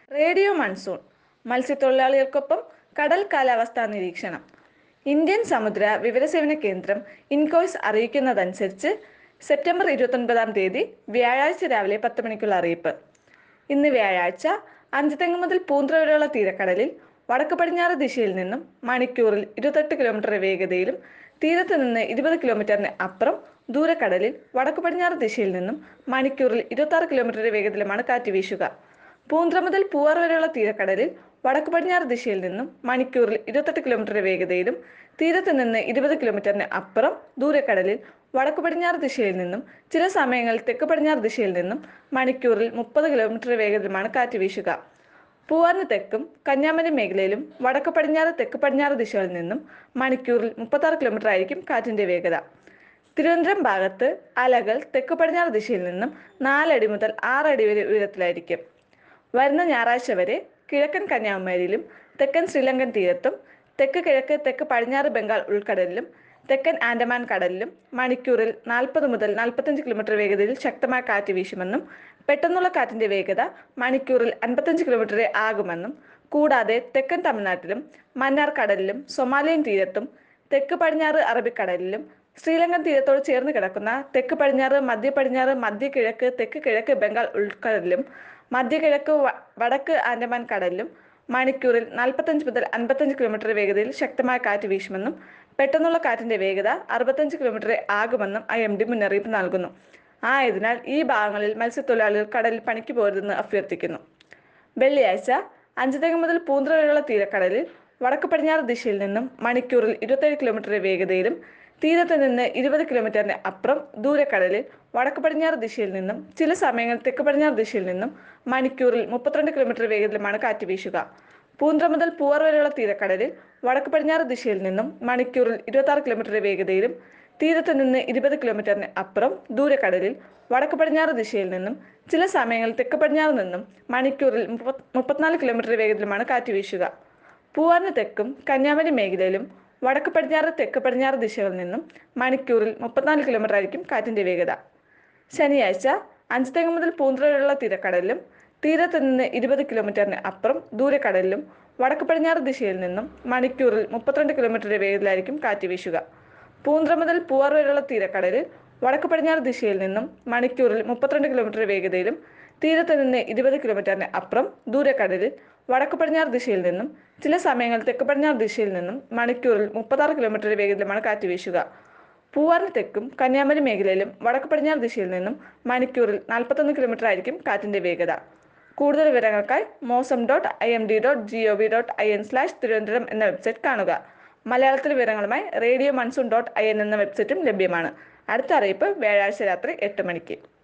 radio monsoon മത്സ്യത്തൊഴിലാളികൾക്കൊപ്പം കടൽ കാലാവസ്ഥാ നിരീക്ഷണം ഇന്ത്യൻ സമുദ്ര വിവരസേവന കേന്ദ്രം ഇൻകോയ്സ് അറിയിക്കുന്നതനുസരിച്ച് സെപ്റ്റംബർ ഇരുപത്തൊൻപതാം തീയതി വ്യാഴാഴ്ച രാവിലെ പത്ത് മണിക്കുള്ള അറിയിപ്പ് ഇന്ന് വ്യാഴാഴ്ച അഞ്ചുതെങ്ങ് മുതൽ പൂന്ത്ര വരെയുള്ള തീരക്കടലിൽ വടക്ക് പടിഞ്ഞാറ് ദിശയിൽ നിന്നും മണിക്കൂറിൽ ഇരുപത്തെട്ട് കിലോമീറ്റർ വേഗതയിലും തീരത്ത് നിന്ന് ഇരുപത് കിലോമീറ്ററിന് അപ്പുറം ദൂരക്കടലിൽ വടക്ക് പടിഞ്ഞാറ് ദിശയിൽ നിന്നും മണിക്കൂറിൽ ഇരുപത്തി ആറ് കിലോമീറ്റർ വേഗത്തിലുമാണ് കാറ്റ് വീശുക പൂന്ത്ര മുതൽ പൂവാർ വരെയുള്ള തീരക്കടലിൽ വടക്ക് പടിഞ്ഞാറ് ദിശയിൽ നിന്നും മണിക്കൂറിൽ ഇരുപത്തെട്ട് കിലോമീറ്റർ വേഗതയിലും തീരത്ത് നിന്ന് ഇരുപത് കിലോമീറ്ററിന് അപ്പുറം ദൂരക്കടലിൽ വടക്ക് പടിഞ്ഞാറ് ദിശയിൽ നിന്നും ചില സമയങ്ങളിൽ തെക്ക് പടിഞ്ഞാറ് ദിശയിൽ നിന്നും മണിക്കൂറിൽ മുപ്പത് കിലോമീറ്റർ വേഗത്തിലുമാണ് കാറ്റ് വീശുക പൂവാറിന് തെക്കും കന്യാകുമാരി മേഖലയിലും വടക്ക് പടിഞ്ഞാറ് തെക്ക് പടിഞ്ഞാറ് ദിശകളിൽ നിന്നും മണിക്കൂറിൽ മുപ്പത്താറ് കിലോമീറ്റർ ആയിരിക്കും കാറ്റിന്റെ വേഗത തിരുവനന്തപുരം ഭാഗത്ത് അലകൾ തെക്ക് പടിഞ്ഞാറ് ദിശയിൽ നിന്നും നാലടി മുതൽ ആറടി വരെ ഉയരത്തിലായിരിക്കും വരുന്ന ഞായറാഴ്ച വരെ കിഴക്കൻ കന്യാകുമാരിയിലും തെക്കൻ ശ്രീലങ്കൻ തീരത്തും തെക്ക് കിഴക്ക് തെക്ക് പടിഞ്ഞാറ് ബംഗാൾ ഉൾക്കടലിലും തെക്കൻ ആൻഡമാൻ കടലിലും മണിക്കൂറിൽ നാൽപ്പത് മുതൽ നാൽപ്പത്തഞ്ച് കിലോമീറ്റർ വേഗതയിൽ ശക്തമായ കാറ്റ് വീശുമെന്നും പെട്ടെന്നുള്ള കാറ്റിന്റെ വേഗത മണിക്കൂറിൽ അൻപത്തഞ്ച് കിലോമീറ്റർ ആകുമെന്നും കൂടാതെ തെക്കൻ തമിഴ്നാട്ടിലും മന്നാർ കടലിലും സൊമാലിയൻ തീരത്തും തെക്ക് പടിഞ്ഞാറ് അറബിക്കടലിലും ശ്രീലങ്കൻ തീരത്തോട് ചേർന്ന് കിടക്കുന്ന തെക്ക് പടിഞ്ഞാറ് മധ്യ പടിഞ്ഞാറ് മധ്യ കിഴക്ക് തെക്ക് കിഴക്ക് ബംഗാൾ ഉൾക്കടലിലും മധ്യ കിഴക്ക് വ- വടക്ക് ആൻഡമാൻ കടലിലും മണിക്കൂറിൽ നാൽപ്പത്തഞ്ച് മുതൽ അൻപത്തഞ്ച് കിലോമീറ്റർ വേഗതയിൽ ശക്തമായ കാറ്റ് വീശുമെന്നും പെട്ടെന്നുള്ള കാറ്റിന്റെ വേഗത അറുപത്തഞ്ച് കിലോമീറ്റർ ആകുമെന്നും ഐ എം ഡി മുന്നറിയിപ്പ് നൽകുന്നു ആയതിനാൽ ഈ ഭാഗങ്ങളിൽ മത്സ്യത്തൊഴിലാളികൾ കടലിൽ പണിക്ക് പോരുതെന്ന് അഭ്യർത്ഥിക്കുന്നു വെള്ളിയാഴ്ച അഞ്ചുതെങ്ങ് മുതൽ പൂന്ത്ര വരെയുള്ള തീരക്കടലിൽ വടക്ക് പടിഞ്ഞാറ് ദിശയിൽ നിന്നും മണിക്കൂറിൽ ഇരുപത്തേഴ് കിലോമീറ്റർ വേഗതയിലും തീരത്ത് നിന്ന് ഇരുപത് കിലോമീറ്ററിന് അപ്പുറം ദൂരക്കടലിൽ വടക്ക് പടിഞ്ഞാറ് ദിശയിൽ നിന്നും ചില സമയങ്ങളിൽ തെക്ക് പടിഞ്ഞാറ് ദിശയിൽ നിന്നും മണിക്കൂറിൽ മുപ്പത്തിരണ്ട് കിലോമീറ്റർ വേഗത്തിലുമാണ് കാറ്റ് വീശുക പൂന്ത്ര മുതൽ പൂവാർ വരെയുള്ള തീരക്കടലിൽ വടക്ക് പടിഞ്ഞാറ് ദിശയിൽ നിന്നും മണിക്കൂറിൽ ഇരുപത്തി ആറ് കിലോമീറ്റർ വേഗതയിലും തീരത്ത് നിന്ന് ഇരുപത് കിലോമീറ്ററിന് അപ്പുറം ദൂരക്കടലിൽ വടക്ക് പടിഞ്ഞാറ് ദിശയിൽ നിന്നും ചില സമയങ്ങളിൽ തെക്ക് പടിഞ്ഞാറ് നിന്നും മണിക്കൂറിൽ മുപ്പത് മുപ്പത്തിനാല് കിലോമീറ്റർ വേഗത്തിലുമാണ് കാറ്റ് വീശുക പൂവാറിന് തെക്കും കന്യാകുമാരി മേഖലയിലും വടക്ക് പടിഞ്ഞാറ് തെക്ക് പടിഞ്ഞാറ് ദിശകളിൽ നിന്നും മണിക്കൂറിൽ മുപ്പത്തിനാല് കിലോമീറ്റർ ആയിരിക്കും കാറ്റിന്റെ വേഗത ശനിയാഴ്ച അഞ്ചുതെങ്ങ് മുതൽ പൂന്ത്ര വരെയുള്ള തീരക്കടലിലും തീരത്ത് നിന്ന് ഇരുപത് കിലോമീറ്ററിന് അപ്പുറം ദൂരക്കടലിലും വടക്ക് പടിഞ്ഞാറ് ദിശയിൽ നിന്നും മണിക്കൂറിൽ മുപ്പത്തിരണ്ട് കിലോമീറ്റർ വേഗത്തിലായിരിക്കും കാറ്റ് വീശുക പൂന്ത്ര മുതൽ പൂവാർ വരെയുള്ള തീരക്കടലിൽ വടക്ക് പടിഞ്ഞാറ് ദിശയിൽ നിന്നും മണിക്കൂറിൽ മുപ്പത്തിരണ്ട് കിലോമീറ്റർ വേഗതയിലും തീരത്ത് നിന്ന് ഇരുപത് കിലോമീറ്ററിന് അപ്പുറം ദൂരക്കടലിൽ വടക്ക് പടിഞ്ഞാറ് ദിശയിൽ നിന്നും ചില സമയങ്ങളിൽ തെക്ക് പടിഞ്ഞാറ് ദിശയിൽ നിന്നും മണിക്കൂറിൽ മുപ്പത്താറ് കിലോമീറ്റർ വേഗത്തിലുമാണ് കാറ്റ് വീശുക പൂവാറിന് തെക്കും കന്യാകുമാരി മേഖലയിലും വടക്ക് പടിഞ്ഞാറ് ദിശയിൽ നിന്നും മണിക്കൂറിൽ നാൽപ്പത്തൊന്ന് കിലോമീറ്റർ ആയിരിക്കും കാറ്റിന്റെ വേഗത കൂടുതൽ വിവരങ്ങൾക്കായി mausam dot I M D dot G O V dot I N slash Thiruvananthapuram എന്ന വെബ്സൈറ്റ് കാണുക മലയാളത്തിലെ വിവരങ്ങളുമായി radio monsoon dot I N എന്ന വെബ്സൈറ്റും ലഭ്യമാണ് അടുത്ത അറിയിപ്പ് വ്യാഴാഴ്ച രാത്രി എട്ട് മണിക്ക്